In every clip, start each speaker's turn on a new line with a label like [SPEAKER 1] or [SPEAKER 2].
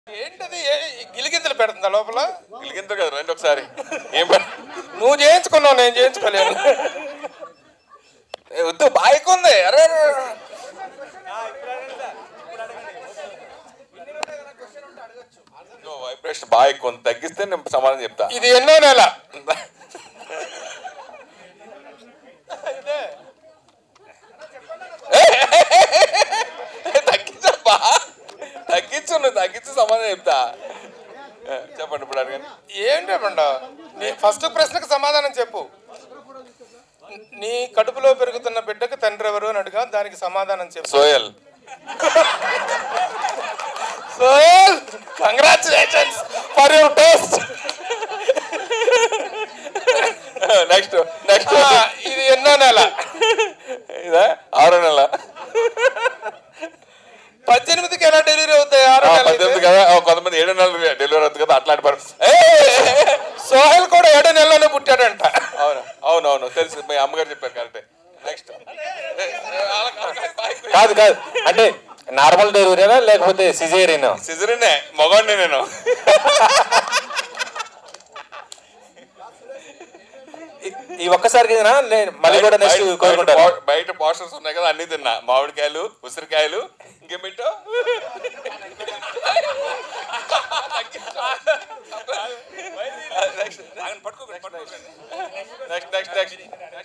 [SPEAKER 1] ఏంటది ఏ- గిలిగింతలు పెడుతుందా లోపల
[SPEAKER 2] గిలిగింత కదా రండి ఒకసారి ఏం పని
[SPEAKER 1] నువ్వు చేయించుకున్నావు నేను చేయించుకోలేను
[SPEAKER 2] ఏ, వద్దు బాయ్క్ ఉంది అరే అరే, అరే. ఇదిగో వైబ్రేషన్ బాగా ఎక్కువ ఉంది. తగ్గిస్తే నేను సమాధానం చెప్తా
[SPEAKER 1] ఇది ఎన్నో నెల
[SPEAKER 2] తగ్గించబ్బా తగ్గించు నువ్వు తగ్గించి సమాధానం చెప్తా ఏ, చెప్పండి ఇప్పుడు అడగండి
[SPEAKER 1] ఏంటి బండ నీ ఫస్ట్ ప్రశ్నకు సమాధానం చెప్పు నీ కడుపులో పెరుగుతున్న బిడ్డకు తండ్రి ఎవరు అని అడిగా దానికి సమాధానం చెప్పు
[SPEAKER 2] సోయల్
[SPEAKER 1] సోయల్ congratulations for your taste
[SPEAKER 2] next next
[SPEAKER 1] ఇది ఎన్నో నెల
[SPEAKER 2] ఇదా ఆరో నెల
[SPEAKER 1] పద్దెనిమిదికి ఎలా డెలివరీ అవుతాయి ఆరు
[SPEAKER 2] ఆ,
[SPEAKER 1] నెలలు
[SPEAKER 2] పద్దెనిమిది కదా ఆ, కొంతమంది ఏడు నెలలు డెలివరీ అవుతుంది కదా అట్లాంటి పరిస్థితి
[SPEAKER 1] సోహెల్ కూడా ఏడో నెలలోనే పుట్టాడంట
[SPEAKER 2] అవును అవును అవును తెలుసు మీ అమ్మగారు చెప్పారు కరెక్టే నెక్స్ట్
[SPEAKER 3] కాదు కాదు అంటే నార్మల్ డెలివరీనా లేకపోతే సిజేరియన్
[SPEAKER 2] సిజరినే మగవాడిని నేను
[SPEAKER 3] ఈ ఒక్కసారికి తినా లే- మళ్ళీ కూడా నెక్స్ట్
[SPEAKER 2] బయట-
[SPEAKER 3] కోరుకుంటారు
[SPEAKER 2] బయట- బయట పోస్టర్స్ ఉన్నాయి కదా అన్ని తిన్నా మామిడికాయలు ఉసిరికాయలు ఇంకేం పెట్టు నెక్స్ట్ నెక్స్ట్ నెక్స్ట్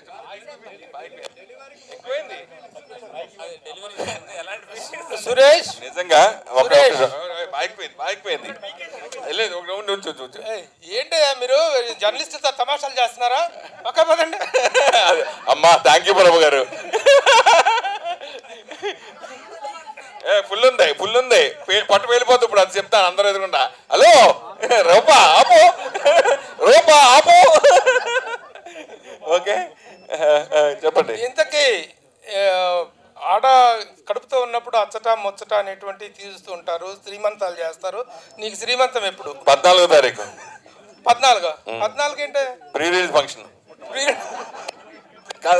[SPEAKER 2] ఎక్కువైంది
[SPEAKER 1] సురేష్
[SPEAKER 2] నిజంగా ఒక
[SPEAKER 1] సురేష్.
[SPEAKER 2] బాగిపోయింది బాగిపోయింది లేదు ఒక రౌండ్ ఉంచు ఉంచు, ఉంచు
[SPEAKER 1] ఏయ్, ఏంటి మీరు జర్నలిస్టులతో తమాషాలు చేస్తున్నారా ఒక పదండి
[SPEAKER 2] అమ్మా థ్యాంక్ యూ ప్రభు గారు ఏ ఫుల్ ఉంది ఫుల్ ఉంది పే- పట్టు వెళ్ళిపోతుంది ఇప్పుడు అది చెప్తాను అందరూ ఎదురుకుండా హలో రూపా ఆపు రూపా ఆపు ఓకే చెప్పండి
[SPEAKER 1] ఇంతకీ ఆ, ఆడ కడుపుతో ఉన్నప్పుడు అచ్చట ముచ్చట అనేటువంటివి తీరుస్తూ ఉంటారు శ్రీమంతాలు చేస్తారు నీకు శ్రీమంతం ఎప్పుడు
[SPEAKER 2] పద్నాలుగో తారీఖు
[SPEAKER 1] పద్నాలుగు పద్నాలుగు ఏంటి
[SPEAKER 2] ప్రీ రిలీజ్ ఫంక్షన్
[SPEAKER 1] ప్రీ-
[SPEAKER 2] కాదు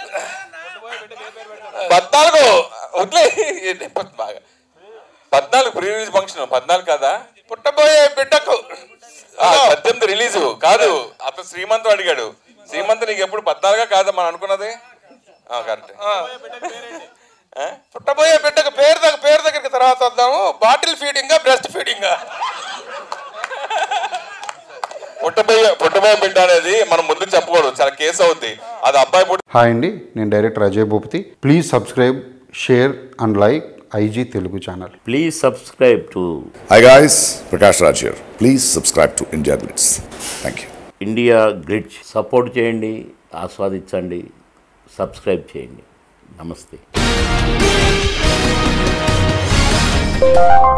[SPEAKER 2] పద్నాలుగు వదిలే ఏంటి పద్- బాగా పద్నాలుగు ప్రీ రిలీజ్ ఫంక్షన్ పద్నాలుగు కాదా
[SPEAKER 1] పుట్టబోయే బిడ్డకు
[SPEAKER 2] ఆ, పద్దెనిమిది రిలీజ్ కాదు అతను శ్రీమంతం అడిగాడు శ్రీమంతం నీకు ఎప్పుడు పద్నాలుగా కాదా మనం అనుకున్నది కరెక్ట్
[SPEAKER 1] ఆ. పుట్టబోయే బిడ్డకు పేరు దగ్గర పేరు దగ్గరికి తర్వాత వద్దాము బాటిల్ ఫీడింగా బ్రెస్ట్ ఫీడింగా
[SPEAKER 2] పుట్టబోయే పుట్టబోయే బిడ్డ అనేది మనం ముందు చెప్పకూడదు చాలా కేసు అవుద్ది అది అబ్బాయి పుట్టి
[SPEAKER 4] హాయ్ అండి నేను director Ajay Bhupathi please subscribe share and like IG Telugu channel
[SPEAKER 5] Please subscribe to
[SPEAKER 6] Hi guys, Prakash Raj here. Please subscribe to India Blitz. Thank you.
[SPEAKER 5] India Glitz support చేయండి ఆస్వాదించండి సబ్స్క్రైబ్ చేయండి నమస్తే